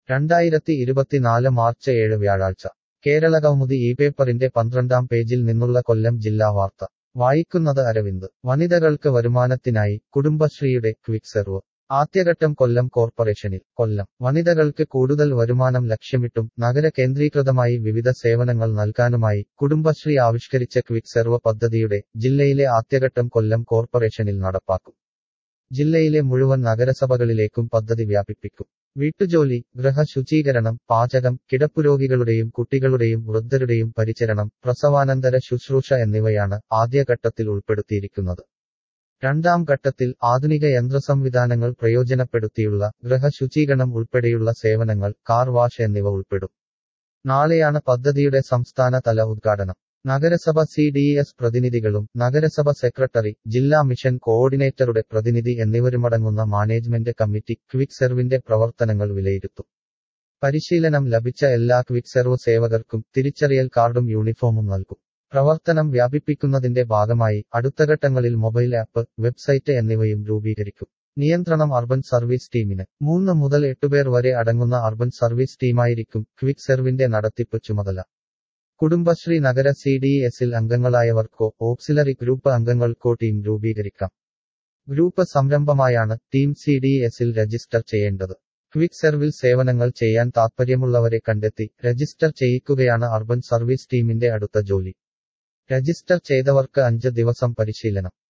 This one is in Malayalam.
രണ്ടായിരത്തി ഇരുപത്തിനാല് മാർച്ച് ഏഴ് വ്യാഴാഴ്ച കേരള കൗമുദി ഈ പേപ്പറിന്റെ പന്ത്രണ്ടാം പേജിൽ നിന്നുള്ള കൊല്ലം ജില്ലാ വാർത്ത വായിക്കുന്നത് അരവിന്ദ് വനിതകൾക്ക് വരുമാനത്തിനായി കുടുംബശ്രീയുടെ ക്വിക്ക് സെർവ് ആദ്യഘട്ടം കൊല്ലം കോർപ്പറേഷനിൽ കൊല്ലം വനിതകൾക്ക് കൂടുതൽ വരുമാനം ലക്ഷ്യമിട്ടും നഗര കേന്ദ്രീകൃതമായി വിവിധ സേവനങ്ങൾ നൽകാനുമായി കുടുംബശ്രീ ആവിഷ്കരിച്ച ക്വിക്ക് സെർവ് പദ്ധതിയുടെ ജില്ലയിലെ ആദ്യഘട്ടം കൊല്ലം കോർപ്പറേഷനിൽ നടപ്പാക്കും ജില്ലയിലെ മുഴുവൻ നഗരസഭകളിലേക്കും പദ്ധതി വ്യാപിപ്പിക്കും വീട്ടുജോലി ഗൃഹശുചീകരണം പാചകം കിടപ്പുരോഗികളുടെയും കുട്ടികളുടെയും വൃദ്ധരുടെയും പരിചരണം പ്രസവാനന്തര ശുശ്രൂഷ എന്നിവയാണ് ആദ്യഘട്ടത്തിൽ ഉൾപ്പെടുത്തിയിരിക്കുന്നത് രണ്ടാം ഘട്ടത്തിൽ ആധുനിക യന്ത്രസംവിധാനങ്ങൾ പ്രയോജനപ്പെടുത്തിയുള്ള ഗൃഹശുചീകരണം ഉൾപ്പെടെയുള്ള സേവനങ്ങൾ കാർ വാഷ് എന്നിവ ഉൾപ്പെടും നാളെയാണ് പദ്ധതിയുടെ സംസ്ഥാന തല ഉദ്ഘാടനം നഗരസഭ സി ഡി എസ് പ്രതിനിധികളും നഗരസഭ സെക്രട്ടറി ജില്ലാ മിഷൻ കോർഡിനേറ്ററുടെ പ്രതിനിധി എന്നിവരുമടങ്ങുന്ന മാനേജ്മെന്റ് കമ്മിറ്റി ക്വിക്ക് സെർവിന്റെ പ്രവർത്തനങ്ങൾ വിലയിരുത്തും പരിശീലനം ലഭിച്ച എല്ലാ ക്വിക്ക് സെർവ് സേവകർക്കും തിരിച്ചറിയൽ കാർഡും യൂണിഫോമും നൽകും പ്രവർത്തനം വ്യാപിപ്പിക്കുന്നതിന്റെ ഭാഗമായി അടുത്ത ഘട്ടങ്ങളിൽ മൊബൈൽ ആപ്പ് വെബ്സൈറ്റ് എന്നിവയും രൂപീകരിക്കും നിയന്ത്രണം അർബൻ സർവീസ് ടീമിന് മൂന്ന് മുതൽ എട്ടുപേർ വരെ അടങ്ങുന്ന അർബൻ സർവീസ് ടീമായിരിക്കും ക്വിക്ക് സെർവിന്റെ നടത്തിപ്പ് ചുമതല കുടുംബശ്രീ നഗര സി ഡി എസിൽ അംഗങ്ങളായവർക്കോ ഓക്സിലറി ഗ്രൂപ്പ് അംഗങ്ങൾക്കോ ടീം രൂപീകരിക്കാം ഗ്രൂപ്പ് സംരംഭമായാണ് ടീം സി ഡി എസിൽ രജിസ്റ്റർ ചെയ്യേണ്ടത് ക്വിക്ക് സെർവിൽ സേവനങ്ങൾ ചെയ്യാൻ താൽപ്പര്യമുള്ളവരെ കണ്ടെത്തി രജിസ്റ്റർ ചെയ്യിക്കുകയാണ് അർബൻ സർവീസ് ടീമിന്റെ അടുത്ത ജോലി രജിസ്റ്റർ ചെയ്തവർക്ക് അഞ്ച് ദിവസം പരിശീലനം